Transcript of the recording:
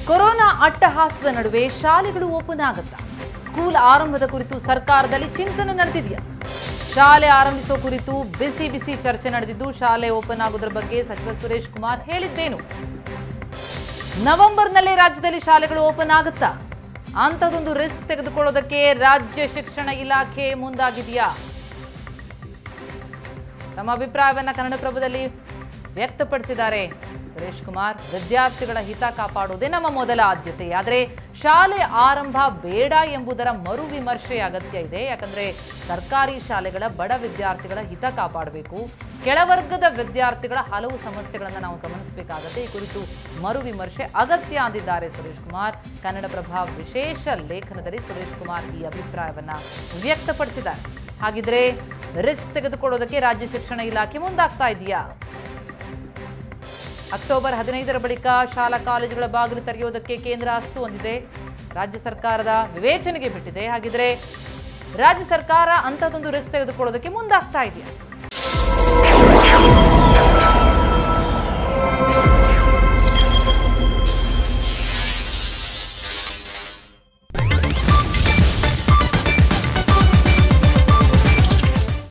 corona ಅಟ್ಟಹಾಸದ ನಡುವೆ ಶಾಲೆಗಳು open ಆಗುತ್ತಾ ಸ್ಕೂಲ್ ಆರಂಭದ ಕುರಿತು ಸರ್ಕಾರದಲ್ಲಿ ಚಿಂತನೆ ನಡೆದಿದೆಯಾ ಶಾಲೆ ಆರಂಭಿಸುವ ಕುರಿತು ಬಿಸಿ ಬಿಸಿ ಚರ್ಚೆ ನಡೆದಿದ್ದು ಶಾಲೆ ಓಪನ್ ಆಗೋದ್ರ ಬಗ್ಗೆ ಸಚಿವ ಸುರೇಶ್ ಕುಮಾರ್ ಹೇಳಿದ್ದೇನು ನವೆಂಬರ್ನಲ್ಲೇ ರಾಜ್ಯದಲ್ಲಿ ಶಾಲೆಗಳು ಓಪನ್ ಆಗುತ್ತಾ ಅಂಥದ್ದೊಂದು ರಿಸ್ಕ್ ತೆಗೆದುಕೊಳ್ಳೋದಕ್ಕೆ ರಾಜ್ಯ ಶಿಕ್ಷಣ ಇಲಾಖೆ ಮುಂದಾಗಿದೆಯಾ ತಮ್ಮ ಅಭಿಪ್ರಾಯವನ್ನ ಕನ್ನಡಪ್ರಭದಲ್ಲಿ ವ್ಯಕ್ತಪಡಿಸಿದ್ದಾರೆ ಸುರೇಶ್ ಕುಮಾರ್ ವಿದ್ಯಾರ್ಥಿಗಳ ಹಿತ ಕಾಪಾಡುವುದೇ ನಮ್ಮ ಮೊದಲ ಆದ್ಯತೆ ಆದರೆ ಶಾಲೆ ಆರಂಭ ಬೇಡ ಎಂಬುದರ ಮರು ವಿಮರ್ಶೆ ಅಗತ್ಯ ಇದೆ ಯಾಕಂದ್ರೆ ಸರ್ಕಾರಿ ಶಾಲೆಗಳ ಬಡ ವಿದ್ಯಾರ್ಥಿಗಳ ಹಿತ ಕಾಪಾಡಬೇಕು ಕೆಳವರ್ಗದ ವಿದ್ಯಾರ್ಥಿಗಳ ಹಲವು ಸಮಸ್ಯೆಗಳನ್ನು ನಾವು ಗಮನಿಸಬೇಕಾಗತ್ತೆ ಈ ಕುರಿತು ಮರು ವಿಮರ್ಶೆ ಅಗತ್ಯ ಅಂದಿದ್ದಾರೆ ಸುರೇಶ್ ಕುಮಾರ್ ಕನ್ನಡಪ್ರಭ ವಿಶೇಷ ಲೇಖನದಲ್ಲಿ ಸುರೇಶ್ ಕುಮಾರ್ ಈ ಅಭಿಪ್ರಾಯವನ್ನ ವ್ಯಕ್ತಪಡಿಸಿದ್ದಾರೆ ಹಾಗಿದ್ರೆ ರಿಸ್ಕ್ ತೆಗೆದುಕೊಳ್ಳೋದಕ್ಕೆ ರಾಜ್ಯ ಶಿಕ್ಷಣ ಇಲಾಖೆ ಮುಂದಾಗ್ತಾ ಇದೆಯಾ ಅಕ್ಟೋಬರ್ ಹದಿನೈದರ ಬಳಿಕ ಶಾಲಾ ಕಾಲೇಜುಗಳ ಬಾಗಿಲು ತೆರೆಯೋದಕ್ಕೆ ಕೇಂದ್ರ ಅಸ್ತು ಹೊಂದಿದೆ ರಾಜ್ಯ ಸರ್ಕಾರದ ವಿವೇಚನೆಗೆ ಬಿಟ್ಟಿದೆ ಹಾಗಿದ್ರೆ ರಾಜ್ಯ ಸರ್ಕಾರ ಅಂಥದ್ದೊಂದು ರಿಸ್ಕ್ ತೆಗೆದುಕೊಳ್ಳೋದಕ್ಕೆ ಮುಂದಾಗ್ತಾ ಇದೆಯಾ